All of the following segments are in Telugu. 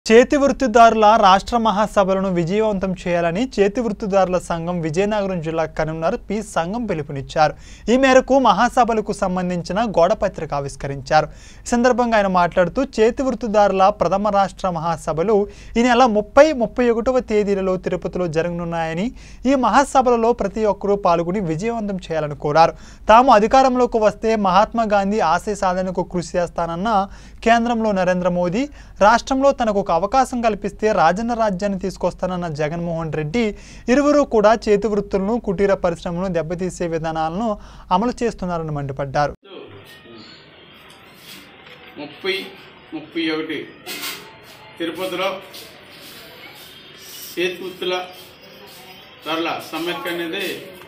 చేతి వృత్తిదారుల రాష్ట్ర మహాసభలను విజయవంతం చేయాలని చేతి వృత్తిదారుల సంఘం విజయనగరం జిల్లా కన్వీనర్ పి సంఘం పిలుపునిచ్చారు ఈ మేరకు మహాసభలకు సంబంధించిన గోడపత్రిక ఆవిష్కరించారు ఈ సందర్భంగా ఆయన మాట్లాడుతూ చేతి వృత్తిదారుల ప్రథమ రాష్ట్ర మహాసభలు ఈ నెల ముప్పై ముప్పై ఒకటవ తేదీలలో తిరుపతిలో జరగనున్నాయని ఈ మహాసభలలో ప్రతి ఒక్కరూ పాల్గొని విజయవంతం చేయాలని కోరారు తాము అధికారంలోకి వస్తే మహాత్మా గాంధీ ఆశయ సాధనకు కృషి చేస్తానన్న కేంద్రంలో నరేంద్ర మోదీ రాష్ట్రంలో తనకు ఒక అవకాశం కల్పిస్తే రాజన్న రాజ్యాన్ని తీసుకొస్తానన్న జగన్మోహన్ రెడ్డి ఇరువురు కూడా చేతి వృత్తులను కుటీర పరిశ్రమలను దెబ్బతీసే విధానాలను అమలు చేస్తున్నారని మండిపడ్డారు ముప్పై ముప్పై ఒకటి తిరుపతిలో సేతుల ధరల సమైక్య అనేది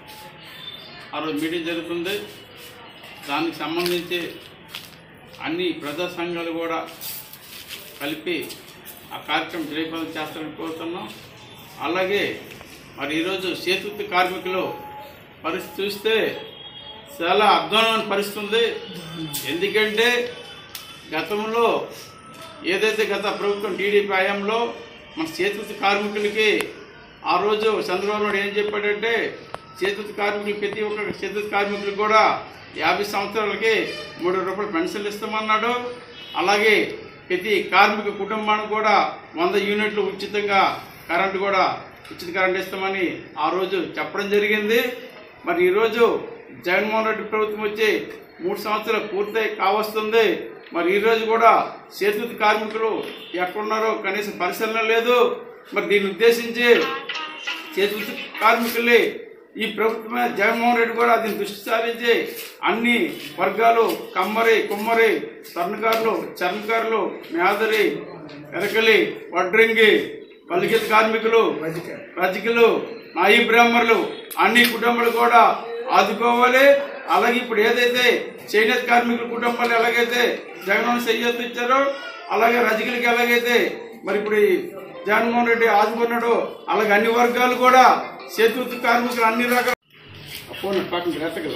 ఆ రోజు మీటింగ్ జరుగుతుంది దానికి సంబంధించి అన్ని ప్రజా సంఘాలు కూడా కలిపి ఆ కార్యక్రమం జయప్రదం చేస్తారని కోరుతున్నాం అలాగే మరి ఈరోజు సేతుత్వ కార్మికులు పరిస్థితి చూస్తే చాలా అధ్వానమైన పరిస్థితి ఉంది ఎందుకంటే గతంలో ఏదైతే గత ప్రభుత్వం టీడీపీ హయాంలో మన చేతి కార్మికులకి ఆ రోజు చంద్రబాబు నాయుడు ఏం చెప్పాడంటే చేతి కార్మికులు ప్రతి ఒక్క చేతి కార్మికులకు కూడా యాభై సంవత్సరాలకి మూడు రూపాయలు పెన్షన్లు ఇస్తామన్నాడు అలాగే ప్రతి కార్మిక కుటుంబానికి కూడా వంద యూనిట్లు ఉచితంగా కరెంటు కూడా ఉచిత కరెంట్ ఇస్తామని ఆ రోజు చెప్పడం జరిగింది మరి ఈరోజు జగన్మోహన్ రెడ్డి ప్రభుత్వం వచ్చి మూడు సంవత్సరాలు పూర్తయి కావస్తుంది మరి ఈ రోజు కూడా చేతి కార్మికులు ఎక్కడున్నారో కనీసం పరిశీలన లేదు మరి దీన్ని ఉద్దేశించి చేతి కార్మికుల్ని ఈ ప్రభుత్వమే జగన్మోహన్ రెడ్డి కూడా దీన్ని దృష్టి సారించి అన్ని వర్గాలు కమ్మరి కుమ్మరి స్వర్ణకారులు చర్మకారులు మేదరి ఎరకలి వడ్రింగి పలికిత కార్మికులు రజకులు నాయి బ్రాహ్మణులు అన్ని కుటుంబాలు కూడా ఆదుకోవాలి అలాగే ఇప్పుడు ఏదైతే చేనేత కార్మికుల కుటుంబాలు ఎలాగైతే జగన్మోహన్ సయ్యత్ ఇచ్చారో అలాగే రజకులకి ఎలాగైతే మరి ఇప్పుడు ఈ జగన్మోహన్ రెడ్డి ఆదుకున్నాడో అలాగే అన్ని వర్గాలు కూడా చేతి కార్మికులు అన్ని రకాల ఫోన్ పక్కన రెత్తగల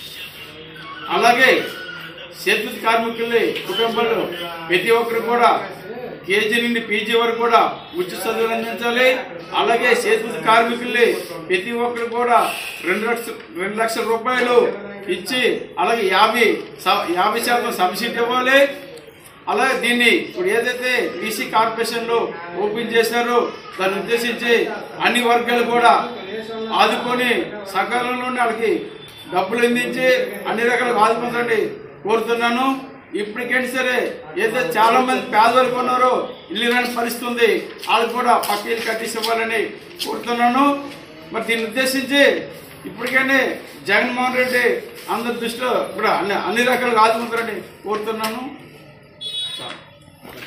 అలాగే చేతి కార్మికుల్ని కుటుంబాలు ప్రతి ఒక్కరు కూడా కేజీ నుండి పీజీ వరకు కూడా ఉచిత చదువులు అందించాలి అలాగే చేతి కార్మికుల్ని ప్రతి ఒక్కరు కూడా రెండు లక్షల రెండు లక్షల రూపాయలు ఇచ్చి అలాగే యాభై స- యాభై శాతం సబ్సిడీ ఇవ్వాలి అలాగే దీన్ని ఇప్పుడు ఏదైతే బీసీ కార్పొరేషన్ లో ఓపెన్ చేశారో దాన్ని ఉద్దేశించి అన్ని వర్గాలు కూడా ఆదుకొని సకాలంలోనే వాళ్ళకి డబ్బులు అందించి అన్ని రకాలుగా ఆదుకుంటారని కోరుతున్నాను ఇప్పటికైనా సరే ఏదైతే చాలా మంది పేదవాళ్ళు ఉన్నారో ఇల్లు రాని పరిస్థితి ఉంది వాళ్ళకి కూడా పక్క ఇల్లు కట్టించి ఇవ్వాలని కోరుతున్నాను మరి దీన్ని ఉద్దేశించి ఇప్పటికైనా జగన్మోహన్ రెడ్డి అందరి దృష్టిలో కూడా అన్ని అన్ని రకాలుగా ఆదుకుంటారని కోరుతున్నాను